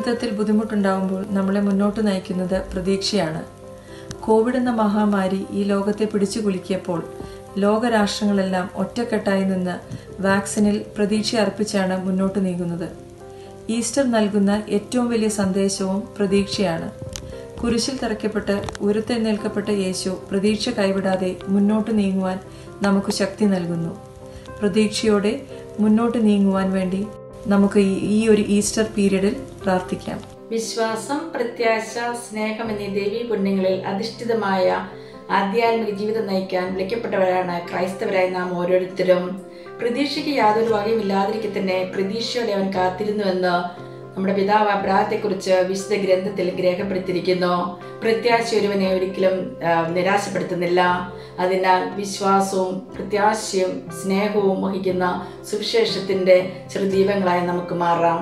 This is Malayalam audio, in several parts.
ജീവിതത്തിൽ ബുദ്ധിമുട്ടുണ്ടാവുമ്പോൾ നമ്മളെ മുന്നോട്ട് നയിക്കുന്നത് പ്രതീക്ഷയാണ് കോവിഡ് എന്ന മഹാമാരി ഈ ലോകത്തെ പിടിച്ചു കുലുക്കിയപ്പോൾ ലോകരാഷ്ട്രങ്ങളെല്ലാം ഒറ്റക്കെട്ടായി നിന്ന് വാക്സിനിൽ പ്രതീക്ഷ അർപ്പിച്ചാണ് മുന്നോട്ട് നീങ്ങുന്നത് ഈസ്റ്റർ നൽകുന്ന ഏറ്റവും വലിയ സന്ദേശവും പ്രതീക്ഷയാണ് കുരിശിൽ തറയ്ക്കപ്പെട്ട് ഉയർത്തെഴുന്നേൽക്കപ്പെട്ട യേശു പ്രതീക്ഷ കൈവിടാതെ മുന്നോട്ട് നീങ്ങുവാൻ നമുക്ക് ശക്തി നൽകുന്നു പ്രതീക്ഷയോടെ മുന്നോട്ട് നീങ്ങുവാൻ വേണ്ടി നമുക്ക് ഈ- ഈ ഒരു ഈസ്റ്റർ പീരീഡിൽ പ്രാർത്ഥിക്കാം വിശ്വാസം പ്രത്യാശ സ്നേഹം എന്നീ ദേവീ പുണ്യങ്ങളിൽ അധിഷ്ഠിതമായ ആധ്യാത്മിക ജീവിതം നയിക്കാൻ വിളിക്കപ്പെട്ടവരാണ് ക്രൈസ്തവരായ നാം ഓരോരുത്തരും പ്രതീക്ഷയ്ക്ക് യാതൊരു വകയുമില്ലാതിരിക്കെ തന്നെ പ്രതീക്ഷയോടെ അവൻ കാത്തിരുന്നുവെന്ന് നമ്മുടെ പിതാവ് അബ്രാഹത്തെക്കുറിച്ച് വിശുദ്ധ ഗ്രന്ഥത്തിൽ രേഖപ്പെടുത്തിയിരിക്കുന്നു പ്രത്യാശ ഒരുവനെ ഒരിക്കലും ആ, നിരാശപ്പെടുത്തുന്നില്ല അതിനാൽ വിശ്വാസവും പ്രത്യാശയും സ്നേഹവും വഹിക്കുന്ന സുവിശേഷത്തിന്റെ ചെറുദീപങ്ങളായി നമുക്ക് മാറാം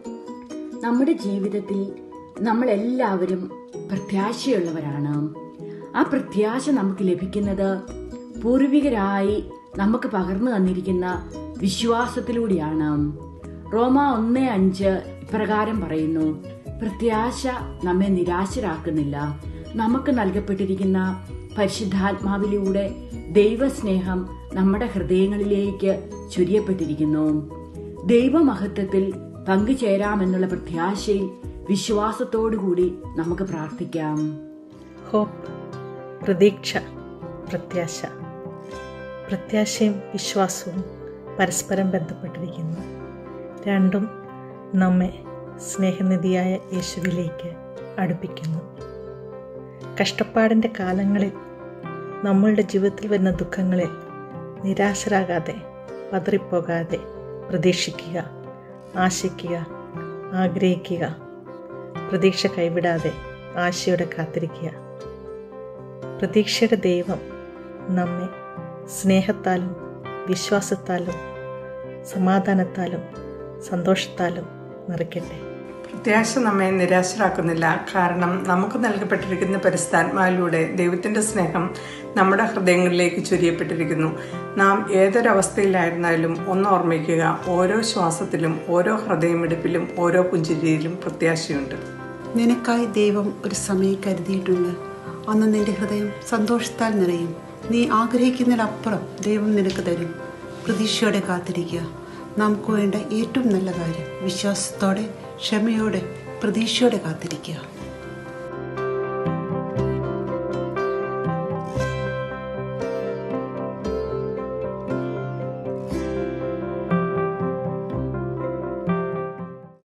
നമ്മുടെ ജീവിതത്തിൽ നമ്മളെല്ലാവരും പ്രത്യാശയുള്ളവരാണ് ആ പ്രത്യാശ നമുക്ക് ലഭിക്കുന്നത് പൂർവികരായി നമുക്ക് പകർന്നു തന്നിരിക്കുന്ന വിശ്വാസത്തിലൂടെയാണ് റോമ ഒന്ന് അഞ്ച് ഇപ്രകാരം പറയുന്നു പ്രത്യാശ നമ്മെ നിരാശരാക്കുന്നില്ല നമുക്ക് നൽകപ്പെട്ടിരിക്കുന്ന പരിശുദ്ധാത്മാവിലൂടെ ദൈവസ്നേഹം നമ്മുടെ ഹൃദയങ്ങളിലേക്ക് ചൊരിയപ്പെട്ടിരിക്കുന്നു ദൈവമഹത്വത്തിൽ പങ്കുചേരാമെന്നുള്ള പ്രത്യാശയിൽ വിശ്വാസത്തോടുകൂടി നമുക്ക് പ്രാർത്ഥിക്കാം ഹോപ്പ് പ്രതീക്ഷ പ്രത്യാശ പ്രത്യാശയും വിശ്വാസവും പരസ്പരം ബന്ധപ്പെട്ടിരിക്കുന്നു രണ്ടും നമ്മെ സ്നേഹനിധിയായ യേശുവിലേക്ക് അടുപ്പിക്കുന്നു കഷ്ടപ്പാടിൻ്റെ കാലങ്ങളിൽ നമ്മളുടെ ജീവിതത്തിൽ വരുന്ന ദുഃഖങ്ങളിൽ നിരാശരാകാതെ പതറിപ്പോകാതെ പ്രതീക്ഷിക്കുക ആശിക്കുക ആഗ്രഹിക്കുക പ്രതീക്ഷ കൈവിടാതെ ആശയോടെ കാത്തിരിക്കുക പ്രതീക്ഷയുടെ ദൈവം നമ്മെ സ്നേഹത്താലും വിശ്വാസത്താലും സമാധാനത്താലും സന്തോഷത്താലും നിറയ്ക്കട്ടെ പ്രത്യാശ നമ്മെ നിരാശരാക്കുന്നില്ല കാരണം നമുക്ക് നൽകപ്പെട്ടിരിക്കുന്ന പരിസ്ഥാത്മാവിലൂടെ ദൈവത്തിൻ്റെ സ്നേഹം നമ്മുടെ ഹൃദയങ്ങളിലേക്ക് ചൊരിയപ്പെട്ടിരിക്കുന്നു നാം ഏതൊരവസ്ഥയിലായിരുന്നാലും ഒന്ന് ഓർമ്മിക്കുക ഓരോ ശ്വാസത്തിലും ഓരോ ഹൃദയമിടിപ്പിലും ഓരോ പുഞ്ചിരിയിലും പ്രത്യാശയുണ്ട് നിനക്കായി ദൈവം ഒരു സമയം കരുതിയിട്ടുണ്ട് അന്ന് നിന്റെ ഹൃദയം സന്തോഷത്താൽ നിറയും നീ ആഗ്രഹിക്കുന്നതിനപ്പുറം ദൈവം നിനക്ക് തരും പ്രതീക്ഷയോടെ കാത്തിരിക്കുക നമുക്ക് വേണ്ട ഏറ്റവും നല്ല കാര്യം വിശ്വാസത്തോടെ ക്ഷമയോടെ പ്രതീക്ഷയോടെ കാത്തിരിക്കുക